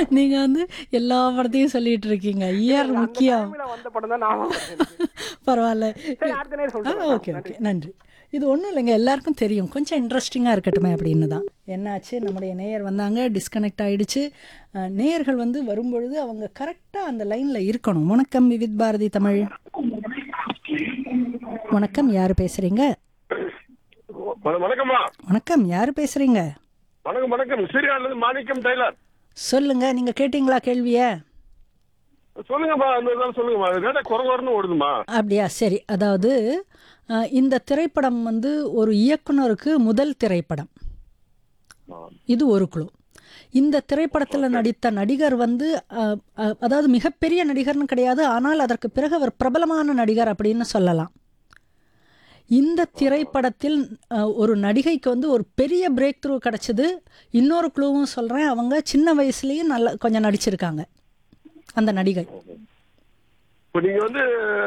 நீங்க வந்து எல்லா படத்தையும் சொல்லிட்டு இருக்கீங்க இயர் அந்த முக்கியம் டைம்ல வந்த படம் தான் ஞாபகம் வருது எனக்கு. பரவாயில்ல சரி அடுத்த நேரம் ஆ சொல்றேன் ஓகே ஓகே நன்றி இது ஒன்றும் இல்லைங்க எல்லாருக்கும் தெரியும் கொஞ்சம் இன்ட்ரெஸ்டிங்காக இருக்கட்டுமே அப்படின்னு தான் என்னாச்சு நம்முடைய நேயர் வந்தாங்க டிஸ்கனெக்ட் ஆயிடுச்சு அஹ், நேயர்கள் வந்து வரும்பொழுது அவங்க கரெக்டாக அந்த லைனில் இருக்கணும் வணக்கம் விவித் பாரதி தமிழ் வணக்கம் யார் பேசுகிறீங்க வண- வணக்கம்மா வணக்கம் யார் பேசுகிறீங்க வணக்கம் வணக்கம் சீர்காழில இருந்து மாணிக்கம் டெய்லர் சொல்லுங்க நீங்கள் கேட்டிங்களா கேள்வியை சொல்லுங்கம்மா இன்னொரு நாள் சொல்லுங்கம்மா அது ரேட்டா குறை குறைன்னு ஓடுதுமா அப்படியா சரி அதாவது அஹ், இந்த திரைப்படம் வந்து ஒரு இயக்குனருக்கு முதல் திரைப்படம் இது ஒரு குழு இந்த திரைப்படத்தில் நடித்த நடிகர் வந்து அஹ், அஹ், அதாவது மிகப்பெரிய நடிகர்னு கிடையாது ஆனால் அதற்கு பிறகு அவர் பிரபலமான நடிகர் அப்படின்னு சொல்லலாம் இந்த திரைப்படத்தில் அஹ், ஒரு நடிகைக்கு வந்து ஒரு பெரிய பிரேக் த்ரூ கிடச்சிது இன்னொரு குழுவும் சொல்கிறேன் அவங்க சின்ன வயசுலேயும் நல்ல கொஞ்சம் நடிச்சிருக்காங்க அந்த நடிகை இப்போ நீங்க வந்து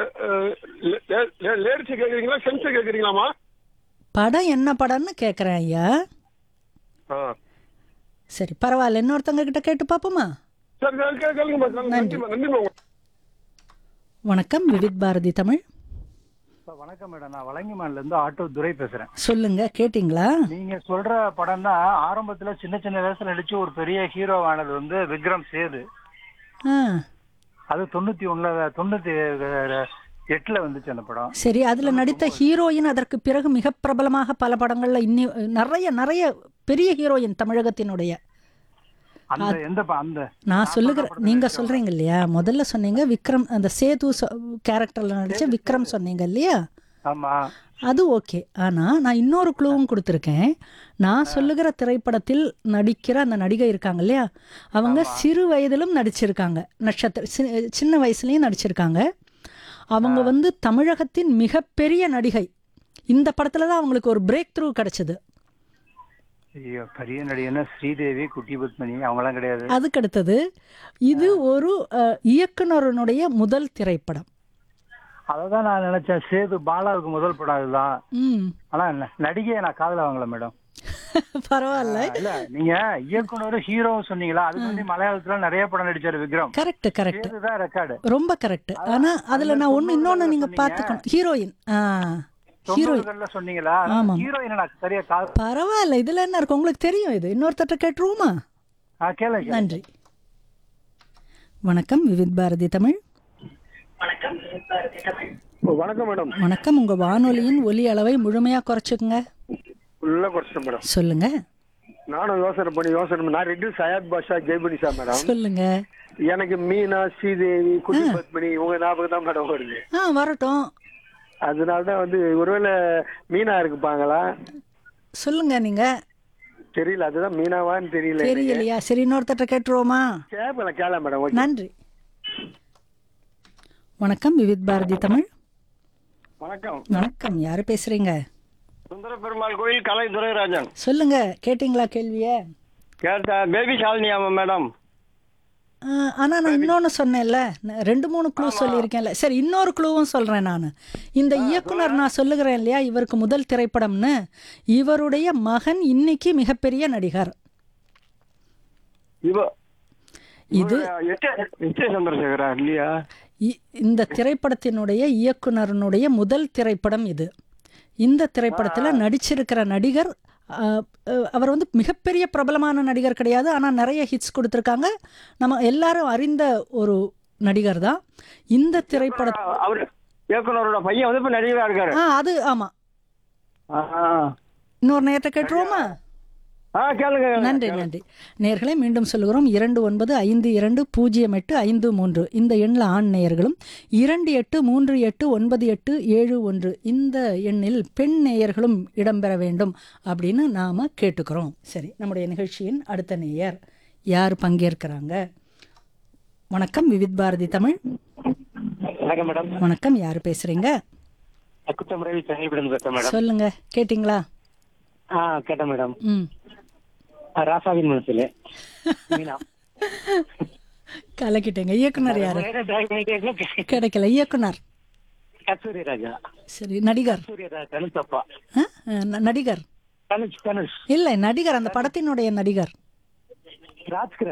லேடிஸ் கேக்குறீங்களா சென்ஸ் கேக்குறீங்களாமா படம் என்ன படம்னு கேட்குறேன் ஐயா ஆ. சரி பரவாயில்ல இன்னொருத்தவங்க கிட்ட கேட்டு பார்ப்போமா சரி சரி கே- கேளுங்கம்மா கேளுங்க. நன்றிம்மா நன்றிம்மா வணக்கம் விவித் பாரதி தமிழ் சார், வணக்கம் மேடம் நான் வலங்கிமான்ல இருந்து ஆட்டோ துரை பேசுறேன் சொல்லுங்க கேட்டிங்களா நீங்க சொல்ற படம் தான் ஆரம்பத்துல சின்ன சின்ன வயசுல நடிச்சு ஒரு பெரிய ஹீரோ ஆனது வந்து விக்ரம் சேது ஆ அது தொண்ணூத்தி ஒண்ணுல தொண்ணூத்தி அஹ், எட்டுல வந்துச்சு அந்த படம் சரி அதில் நடித்த ஹீரோயின் அதற்கு பிறகு மிக பிரபலமாக பல படங்களில் இன்னி நிறைய நிறைய பெரிய ஹீரோயின் தமிழகத்தினுடைய அந்த எந்த ப- அந்த நான் சொல்லுகிற நீங்க சொல்றீங்க இல்லையா முதல்ல சொன்னீங்க விக்ரம் அந்த சேது கேரக்டர்ல நடிச்ச விக்ரம் சொன்னீங்க இல்லையா ஆமா அது ஓகே ஆனா நான் இன்னொரு க்ளூவும் கொடுத்துருக்கேன் நான் சொல்லுகிற திரைப்படத்தில் நடிக்கிற அந்த நடிகை இருக்காங்க இல்லையா அவங்க சிறு வயதிலும் நடிச்சிருக்காங்க நட்சத்திர சி- சின்ன வயசுலயும் நடிச்சிருக்காங்க அவங்க வந்து தமிழகத்தின் மிகப்பெரிய நடிகை இந்த படத்துல தான் அவங்களுக்கு ஒரு பிரேக் த்ரூ கிடைச்சது ஐயோ பெரிய நடிகர்னா ஸ்ரீதேவி குட்டி பத்மினி அவங்களாம் கிடையாது அதுக்கு அடுத்தது இது ஒரு அஹ், இயக்குனருடைய முதல் திரைப்படம் அததான் நான் நினைச்சேன் சேது பாலாவுக்கு முதல் படம் அதுதான் ம் ஆனா ந- நடிகையை நான் காதல வாங்கல மேடம் பரவாயில்ல இல்ல நீங்க இயக்குனர் ஹீரோ சொன்னீங்களா அதுக்கு வந்து மலையாளத்துல நிறைய படம் நடிச்சாரு விக்ரம் கரெக்ட் கரெக்ட் சேதுதான் ரெக்கார்டு ரொம்ப கரெக்ட் ஆனா அதுல நான் ஒண்ணு இன்னொன்னு நீங்க பாத்துக்கணும் ஹீரோயின் ஆ ஹீரோயின் தொண்ணூறுகள்ல சொன்னீங்களா ஆமாம். ஹீரோயின் நான் சரியா கால் பரவாயில்ல இதுல என்ன இருக்கு உங்களுக்கு தெரியும் இது இன்னொருத்தட்ட கேட்டுருவோமா ஆ, கேளுங்க நன்றி வணக்கம் விவித் பாரதி தமிழ் வணக்கம் மேடம் வணக்கம் உங்க வானொலியின் ஒலி அளவை முழுமையா குறைச்சுக்குங்க உள்ள குறைச்சிட்டேன் மேடம் சொல்லுங்க நானும் யோசனை பண்ணி யோசனை பண்ணி நான் ரெண்டு சயாத் பாஷா ஜெய்பனிஷா மேடம் சொல்லுங்க எனக்கு மீனா ஸ்ரீதேவி குட்டி பத்மினி உங்க ஞாபகம் தான் மேடம் வருது ஆ வரட்டும் அதனால தான் வந்து ஒருவேளை மீனா இருக்குப்பாங்களா சொல்லுங்க நீங்க தெரியல அதுதான் மீனாவான்னு தெரியல எனக்கு. தெரியலையா சரி இன்னொருத்தட்ட கேட்டுருவோமா கேட்பல கேள மேடம் ஓகே நன்றி வணக்கம் விவித் பாரதி தமிழ் வணக்கம் வணக்கம் யாரு பேசுறீங்க சுந்தர பெருமாள் கோயில் கலை துரைராஜன் சொல்லுங்க கேட்டிங்களா கேள்விய கேட்ட பேபி ஷாலினியாமா மேடம் ஆனா நான் இன்னொன்னு சொன்னேன்ல நான் ரெண்டு மூணு க்ளூ சொல்லியிருக்கேன்ல சரி இன்னொரு க்ளூவும் சொல்றேன் நான் இந்த இயக்குனர் நான் சொல்லுகிறேன் இல்லையா இவருக்கு முதல் திரைப்படம்னு இவருடைய மகன் இன்னைக்கு மிகப்பெரிய நடிகர் இவ இது எச் சந்திரசேகரா இல்லையா இ- இந்த திரைப்படத்தினுடைய இயக்குனருடைய முதல் திரைப்படம் இது இந்த திரைப்படத்தில் நடிச்சிருக்கிற நடிகர் ஆ, அ, அவர் வந்து மிகப்பெரிய பிரபலமான நடிகர் கிடையாது ஆனால் நிறைய ஹிட்ஸ் கொடுத்துருக்காங்க நம்ம எல்லாரும் அறிந்த ஒரு நடிகர் தான் இந்த திரைப்பட அவர் இயக்குனரோட பையன் வந்து இப்ப நடிகரா இருக்காரு ஆ அது ஆமாம் ஆ, ஆ. இன்னொரு நேரத்தை கேட்டுருவோமா ஆ கேளுங்க நன்றி நன்றி நேர்களை மீண்டும் சொல்லுகிறோம் இரண்டு ஒன்பது ஐந்து இரண்டு பூஜ்ஜியம் எட்டு ஐந்து மூன்று இந்த எண்ணில் ஆண் நேயர்களும் இரண்டு எட்டு மூன்று எட்டு ஒன்பது எட்டு ஏழு ஒன்று இந்த எண்ணில் பெண் நேயர்களும் இடம்பெற வேண்டும் அப்படின்னு நாம் கேட்டுக்கிறோம் சரி நம்முடைய நிகழ்ச்சியின் அடுத்த நேயர் யார் பங்கேற்கிறாங்க வணக்கம் விவித் பாரதி தமிழ் வணக்கம் மேடம் வணக்கம் யார் பேசுறீங்க அக்குத்தம் ரவி சென்னையிலிருந்து பேசுறேன் மேடம் சொல்லுங்க கேட்டிங்களா ஆ கேட்டேன் மேடம் ம் ராசாவின் மனசுல மீனா கலக்கிட்டேங்க இயக்குனர் யாரு கிடைக்கல இயக்குனர் கஸ்தூரி ராஜா சரி நடிகர் சூரிய ராஜா தனுஷப்பா ஆ? ந- நடிகர் தனுஷ் தனுஷ் இல்லை நடிகர் அந்த படத்தினுடைய நடிகர் ராஜ்கிரண்